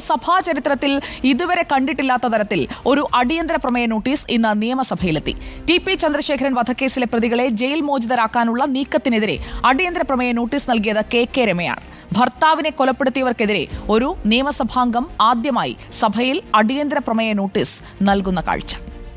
സഭാ ചരിത്രത്തിൽ ഇതുവരെ കണ്ടിട്ടില്ലാത്ത തരത്തിൽ ഒരു അടിയന്തര പ്രമേയ നോട്ടീസ് ഇന്ന് നിയമസഭയിലെത്തി ടി പി ചന്ദ്രശേഖരൻ വധക്കേസിലെ പ്രതികളെ ജയിൽ മോചിതരാക്കാനുള്ള നീക്കത്തിനെതിരെ അടിയന്തര പ്രമേയ നോട്ടീസ് നൽകിയത് കെ കെ രമയാണ് ഭർത്താവിനെ കൊലപ്പെടുത്തിയവർക്കെതിരെ ഒരു നിയമസഭാംഗം ആദ്യമായി സഭയിൽ അടിയന്തര പ്രമേയ നോട്ടീസ് നൽകുന്ന കാഴ്ച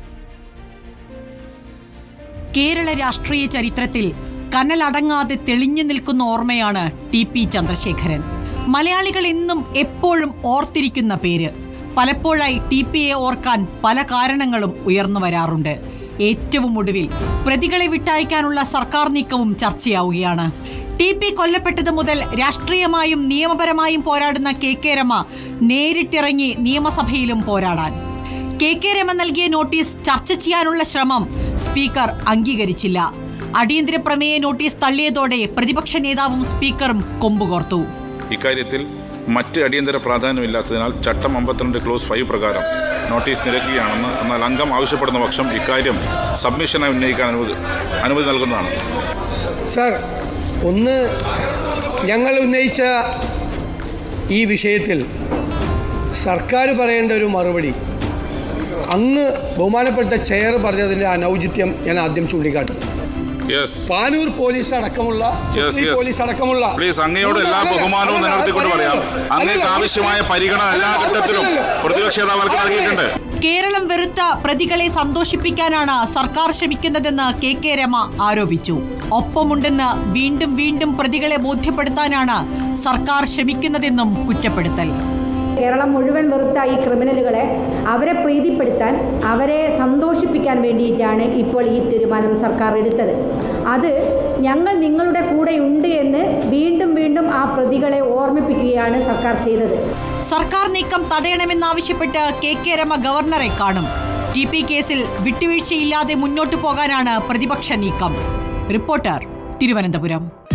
കേരള രാഷ്ട്രീയ ചരിത്രത്തിൽ കനലടങ്ങാതെ തെളിഞ്ഞു നിൽക്കുന്ന ഓർമ്മയാണ് ടി പി ചന്ദ്രശേഖരൻ മലയാളികൾ എന്നും എപ്പോഴും ഓർത്തിരിക്കുന്ന പേര് പലപ്പോഴായി ടി പിയെ ഓർക്കാൻ പല കാരണങ്ങളും ഉയർന്നു വരാറുണ്ട് ഏറ്റവും ഒടുവിൽ പ്രതികളെ വിട്ടയക്കാനുള്ള സർക്കാർ നീക്കവും ചർച്ചയാവുകയാണ് ടി പി കൊല്ലപ്പെട്ടത് മുതൽ രാഷ്ട്രീയമായും നിയമപരമായും പോരാടുന്ന കെ കെ രമ നേരിട്ടിറങ്ങി നിയമസഭയിലും പോരാടാൻ കെ കെ രമ നൽകിയ നോട്ടീസ് ചർച്ച ചെയ്യാനുള്ള ശ്രമം സ്പീക്കർ അംഗീകരിച്ചില്ല അടിയന്തര പ്രമേയ നോട്ടീസ് തള്ളിയതോടെ പ്രതിപക്ഷ നേതാവും സ്പീക്കറും കൊമ്പുകോർത്തു ഇക്കാര്യത്തിൽ മറ്റ് അടിയന്തര പ്രാധാന്യമില്ലാത്തതിനാൽ ചട്ടം അമ്പത്തിരണ്ട് ക്ലോസ് ഫൈവ് പ്രകാരം നോട്ടീസ് നിരക്കുകയാണെന്ന് എന്നാൽ അംഗം ആവശ്യപ്പെടുന്ന പക്ഷം ഇക്കാര്യം സബ്മിഷനായി ഉന്നയിക്കാൻ അനുമതി അനുമതി നൽകുന്നതാണ് സർ ഒന്ന് ഞങ്ങൾ ഉന്നയിച്ച ഈ വിഷയത്തിൽ സർക്കാർ പറയേണ്ട ഒരു മറുപടി അങ്ങ് ബഹുമാനപ്പെട്ട ചെയർ പറഞ്ഞതിൻ്റെ അനൗചിത്യം ഞാൻ ആദ്യം ചൂണ്ടിക്കാട്ടും യെസ് പാനൂർ പോലീസ് അടക്കമുള്ള Yes, ചുക്ലി yes. പോലീസ് അടക്കമുള്ള പ്ലീസ് അങ്ങയോട് എല്ലാ അല്ലല്ല, ബഹുമാനവും അല്ലല്ല, നിലനിർത്തിക്കൊണ്ട് പറയാം അല്ലല്ല, അങ്ങേക്ക് അല്ലല്ല, ആവശ്യമായ പരിഗണന എല്ലാ അല്ലല്ല, ഘട്ടത്തിലും അല്ലല്ല. പ്രതിപക്ഷ നേതാവർക്ക് നൽകിയിട്ടുണ്ട് കേരളം വെറുത്ത പ്രതികളെ സന്തോഷിപ്പിക്കാനാണ് സർക്കാർ ശ്രമിക്കുന്നതെന്ന് കെ കെ രമ ആരോപിച്ചു ഒപ്പമുണ്ടെന്ന് വീണ്ടും വീണ്ടും പ്രതികളെ ബോധ്യപ്പെടുത്താനാണ് സർക്കാർ ശ്രമിക്കുന്നതെന്നും കുറ്റപ്പെടുത്തൽ കേരളം മുഴുവൻ വെറുത്ത ഈ ക്രിമിനലുകളെ അവരെ പ്രീതിപ്പെടുത്താൻ അവരെ സന്തോഷിപ്പിക്കാൻ വേണ്ടിയിട്ടാണ് ഇപ്പോൾ ഈ തീരുമാനം സർക്കാർ എടുത്തത് അത് ഞങ്ങൾ നിങ്ങളുടെ കൂടെയുണ്ട് എന്ന് വീണ്ടും വീണ്ടും ആ പ്രതികളെ ഓർമ്മിപ്പിക്കുകയാണ് സർക്കാർ ചെയ്തത് സർക്കാർ നീക്കം തടയണമെന്നാവശ്യപ്പെട്ട് കെ കെ രമ ഗവർണറെ കാണും ടി പി കേസിൽ വിട്ടുവീഴ്ചയില്ലാതെ മുന്നോട്ടു പോകാനാണ് പ്രതിപക്ഷ നീക്കം റിപ്പോർട്ടർ തിരുവനന്തപുരം